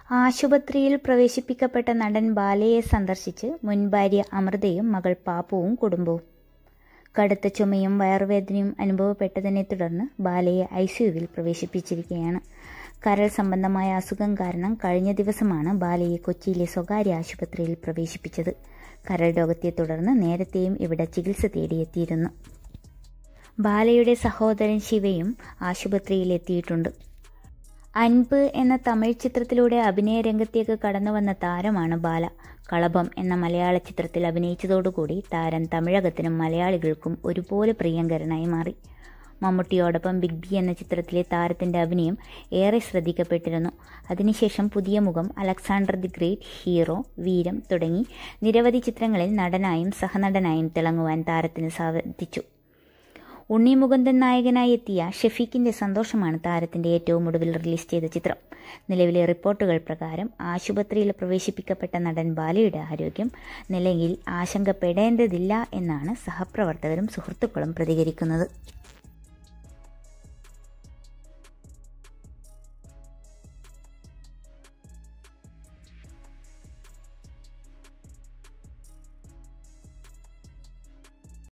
ആശുപത്രിയിൽ പ്രവേശിപ്പിക്കപ്പെട്ട നടൻ ബാലയെ സന്ദർശിച്ച് മുൻ ഭാര്യ അമൃതയും മകൾ പാപ്പുവും കുടുംബവും കടുത്ത ചുമയും വയറുവേദനയും അനുഭവപ്പെട്ടതിനെ തുടർന്ന് ബാലയെ ഐ സിയുവിൽ പ്രവേശിപ്പിച്ചിരിക്കുകയാണ് കരൾ സംബന്ധമായ അസുഖം കാരണം കഴിഞ്ഞ ദിവസമാണ് ബാലയെ കൊച്ചിയിലെ സ്വകാര്യ ആശുപത്രിയിൽ പ്രവേശിപ്പിച്ചത് കരൾ രോഗത്തെ തുടർന്ന് നേരത്തെയും ഇവിടെ ചികിത്സ തേടിയെത്തിയിരുന്നു ബാലയുടെ സഹോദരൻ ശിവയും ആശുപത്രിയിൽ എത്തിയിട്ടുണ്ട് അൻപ് എന്ന തമിഴ് ചിത്രത്തിലൂടെ അഭിനയ രംഗത്തേക്ക് കടന്നു വന്ന താരമാണ് ബാല കളഭം എന്ന മലയാള ചിത്രത്തിൽ അഭിനയിച്ചതോടുകൂടി താരം തമിഴകത്തിനും മലയാളികൾക്കും ഒരുപോലെ പ്രിയങ്കരനായി മാറി മമ്മൂട്ടിയോടൊപ്പം ബിഗ് ബി എന്ന ചിത്രത്തിലെ താരത്തിന്റെ അഭിനയം ഏറെ ശ്രദ്ധിക്കപ്പെട്ടിരുന്നു അതിനുശേഷം Puthiya Mukham Alexander the Great Hero Veeram തുടങ്ങി നിരവധി ചിത്രങ്ങളിൽ നടനായും സഹനടനായും തിളങ്ങുവാൻ താരത്തിന് സാധിച്ചു ഉണ്ണി മുകുന്ദൻ നായകനായി എത്തിയ ഷെഫീഖിന്റെ സന്തോഷമാണ് താരത്തിന്റെ ഏറ്റവും ഒടുവിൽ റിലീസ് ചെയ്ത ചിത്രം നിലവിലെ റിപ്പോർട്ടുകൾ പ്രകാരം ആശുപത്രിയിൽ പ്രവേശിപ്പിക്കപ്പെട്ട നടൻ ബാലയുടെ ആരോഗ്യം നിലയിൽ ആശങ്കപ്പെടേണ്ടതില്ല എന്നാണ് സഹപ്രവർത്തകരും സുഹൃത്തുക്കളും പ്രതികരിക്കുന്നത്